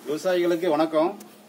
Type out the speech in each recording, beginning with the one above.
விவசாயிகளுக்கு வணக்கம்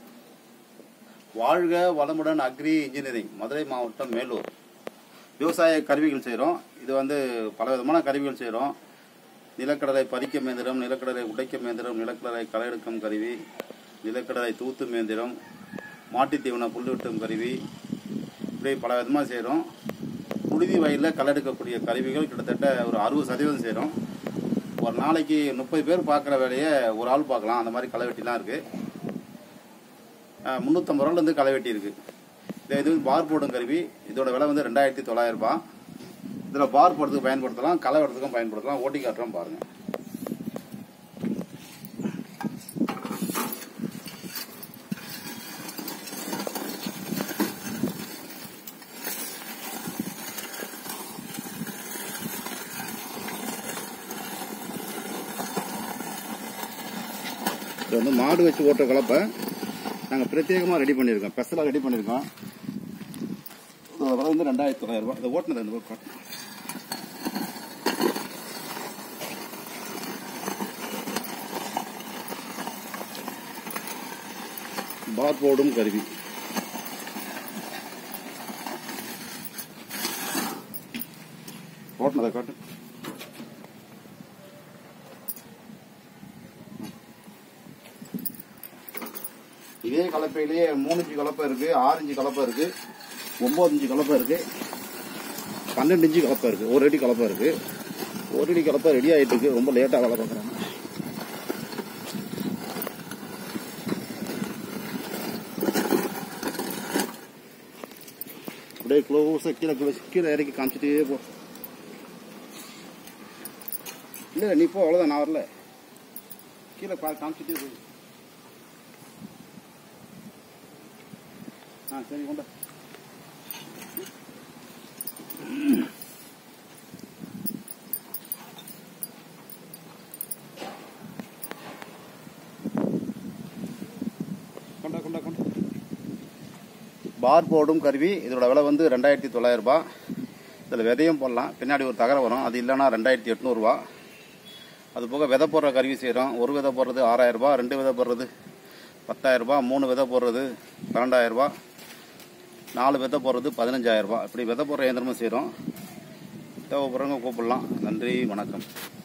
வாழ்க வளமுடன் அக்ரி இன்ஜினியரிங் மதுரை மாவட்டம் மேலூர் விவசாய கருவிகள் செய்கிறோம் இது வந்து பல விதமான கருவிகள் செய்கிறோம் நிலக்கடலை பறிக்கும் இயந்திரம் நிலக்கடலை உடைக்கும் இயந்திரம் நிலக்கடலை களை எடுக்கும் கருவி நிலக்கடலை தூத்தும் இயந்திரம் மாட்டுத் தீவன புல் வெட்டும் கருவி இப்படி பல விதமாக செய்கிறோம் புழுதி வயலில் களை எடுக்கக்கூடிய கருவிகள் கிட்டத்தட்ட ஒரு அறுபது சதவீதம் செய்கிறோம் ஒரு நாளைக்கு முப்பது பேர் பார்க்குற வேலையை ஒரு ஆள் பார்க்கலாம் அந்த மாதிரி களை வெட்டிலாம் இருக்குது முந்நூற்றம்பது ரூபாலேருந்து களை வெட்டி இருக்குது இது இது பார் போடும் கருவி இதோட விலை வந்து ரெண்டாயிரத்தி தொள்ளாயிரம் ரூபாய் இதில் பார் போடுறதுக்கு பயன்படுத்தலாம் களை வெட்டுறதுக்கும் பயன்படுத்தலாம் ஓட்டி காட்டுறோம் பாருங்கள் இது வந்து மாடு வச்சு ஓட்டுற கலப்பை நாங்கள் பிரத்யேகமாக ரெடி பண்ணியிருக்கோம் ஸ்பெஷலாக ரெடி பண்ணியிருக்கோம் இதோட விலை வந்து ரெண்டாயிரத்தி தொள்ளாயிரம் ரூபாய் இதை ஓட்டினது ரெண்டு பேர் பார் போடும் கருவி ஓட்டினதை காட்டு இதே கலப்பையிலேயே மூணு இன்ச்சு கலப்பை இருக்கு ஆறு இன்ச்சு கலப்பை இருக்கு ஒன்பது இன்ச்சு கலப்பை இருக்கு பன்னெண்டு இன்ச்சு கலப்பை இருக்கு ஒரு அடி கலப்பை இருக்கு ஒரு அடி கலப்பை ரெடி ஆயிட்டு இருக்கு ரொம்ப லேட்டா வேலை பார்க்குறாங்க அப்படியே க்ளோஸா கீழே க்ளோஸ் கீழே இறக்கி காமிச்சிட்டே போ இல்லை நீ போ அவ்வளோதான் நான் வரல கீழே பா காமிச்சிட்டே போ ஆ சரி கொண்டா கொண்டா கொண்டா கொண்டா பார் போடும் கருவி இதோட விலை வந்து ரெண்டாயிரத்தி தொள்ளாயிரம் ரூபாய் இதில் விதையும் போடலாம் பின்னாடி ஒரு தகரம் வரும் அது இல்லைன்னா ரெண்டாயிரத்தி எட்நூறுபா அது போக விதை போடுற கருவி செய்கிறோம் ஒரு விதை போடுறது ஆறாயிரம் ரூபாய் ரெண்டு விதை போடுறது பத்தாயிரம் ரூபாய் மூணு விதை போடுறது பன்னெண்டாயிரம் ரூபாய் நாலு விதை போடுறது பதினஞ்சாயிரம் ரூபாய் இப்படி விதை போடுற இயந்திரமும் செய்கிறோம் தேவைப்படுறவங்க கூப்பிடலாம் நன்றி வணக்கம்